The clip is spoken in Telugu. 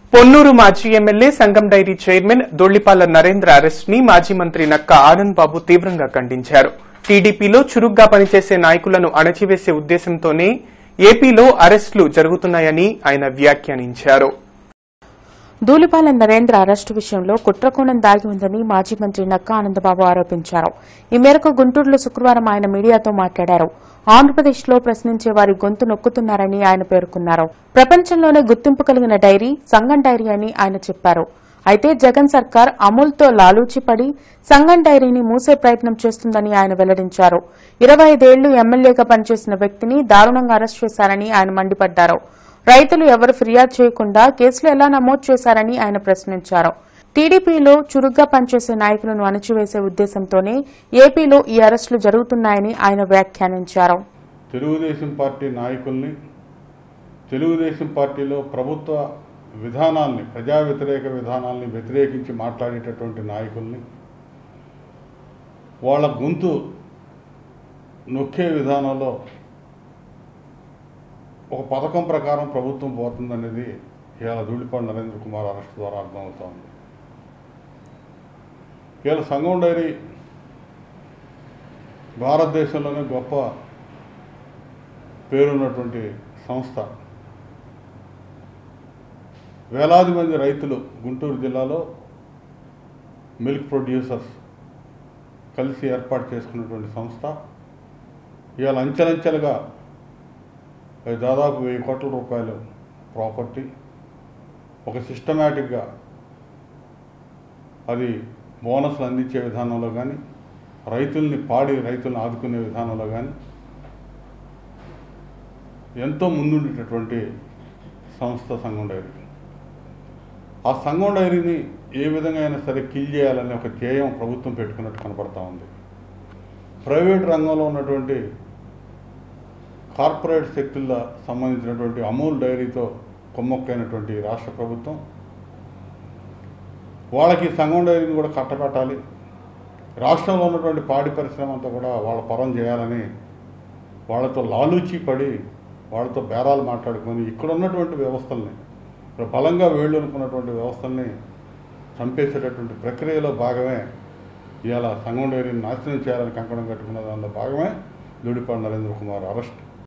పొన్నూరు మాజీ MLA Sangam dairy chairman Dhulipalla Narendra arrest ని మాజీ మంత్రి నక్క ఆనంద్ బాబు తీవ్రంగా ఖండించారు టీడీపీలో చురుగ్గా పనిచేసే నాయకులను అణచివేసే ఉద్దేశంతోనే ఏపీలో అరెస్టులు జరుగుతున్నాయని ఆయన వ్యాఖ్యానించారు ధూళిపాలెం నరేంద్ర అరెస్టు విషయంలో కుట్రకోణం దాగి ఉందని మాజీ మంత్రి నక్కా ఆనందబాబు ఆరోపించారు ఈ మేరకు గుంటూరులో శుక్రవారం ఆయన మీడియాతో మాట్లాడారు ఆంధ్రప్రదేశ్లో ప్రశ్నించే వారి గొంతు నొక్కుతున్నారని ఆయన పేర్కొన్నారు ప్రపంచంలోనే గుర్తింపు కలిగిన డైరీ సంగం డైరీ అని ఆయన చెప్పారు అయితే జగన్ సర్కార్ అమూల్తో లాలూచిపడి సంగం డైరీని మూసే ప్రయత్నం చేస్తుందని ఆయన వెల్లడించారు ఇరవై ఐదేళ్లు ఎమ్మెల్యేగా పనిచేసిన వ్యక్తిని దారుణంగా అరెస్ట్ చేశారని ఆయన మండిపడ్డారు రైతులు ఎవరు ఫిర్యాదు చేయకుండా కేసులు ఎలా నమోదు చేశారని ఆయన ప్రశ్నించారు టీడీపీలో చురుగ్గా పనిచేసే నాయకులను అణచివేసే ఉద్దేశంతోనే ఏపీలో ఈ అరెస్టులు జరుగుతున్నాయని ఆయన వ్యాఖ్యానించారు తెలుగుదేశం పార్టీ నాయకుల్ని తెలుగుదేశం పార్టీలో ప్రభుత్వ విధానాల్ని ప్రజా వ్యతిరేక విధానాల్ని వ్యతిరేకించి మాట్లాడేటటువంటి నాయకుల్ని వాళ్ళ గొంతు నొక్కే విధానంలో ఒక పథకం ప్రకారం ప్రభుత్వం పోతుందనేది ఇవాళ ధూళిపాడు నరేంద్ర కుమార్ అరెస్ట్ ద్వారా అర్థమవుతోంది ఇవాళ సంగం డైరీ భారతదేశంలోనే గొప్ప పేరున్నటువంటి సంస్థ వేలాది మంది రైతులు గుంటూరు జిల్లాలో మిల్క్ ప్రొడ్యూసర్స్ కలిసి ఏర్పాటు చేసుకున్నటువంటి సంస్థ ఇవాళ అంచెలంచెలుగా అది దాదాపు వెయ్యి కోట్ల రూపాయలు ప్రాపర్టీ ఒక సిస్టమేటిక్గా అది బోనస్లు అందించే విధానంలో కానీ రైతుల్ని పాడి రైతుల్ని ఆదుకునే విధానంలో కానీ ఎంతో ముందుండేటటువంటి సంస్థ సంఘం డైరీ ఆ సంఘం డైరీని ఏ విధంగా అయినా సరే కిల్ చేయాలనే ఒక ధ్యేయం ప్రభుత్వం పెట్టుకున్నట్టు కనపడతా ఉంది ప్రైవేట్ రంగంలో ఉన్నటువంటి కార్పొరేట్ శక్తుల సంబంధించినటువంటి అమూల్ డైరీతో కొమ్మక్కైనటువంటి రాష్ట్ర ప్రభుత్వం వాళ్ళకి సంఘం డైరీని కూడా కట్టబెట్టాలి రాష్ట్రంలో ఉన్నటువంటి పాడి పరిశ్రమ అంతా కూడా వాళ్ళ పరం చేయాలని వాళ్ళతో లాలూచి పడి వాళ్ళతో బేరాలు మాట్లాడుకొని ఇక్కడ ఉన్నటువంటి వ్యవస్థల్ని ఇక్కడ బలంగా వేళ్ళు అనుకున్నటువంటి వ్యవస్థల్ని చంపేసేటటువంటి ప్రక్రియలో భాగమే ఇవాళ సంఘం డైరీని నాశనం చేయాలని కంకణం కట్టుకున్న దానిలో భాగమే దూడిపాడు నరేంద్ర కుమార్ అరెస్ట్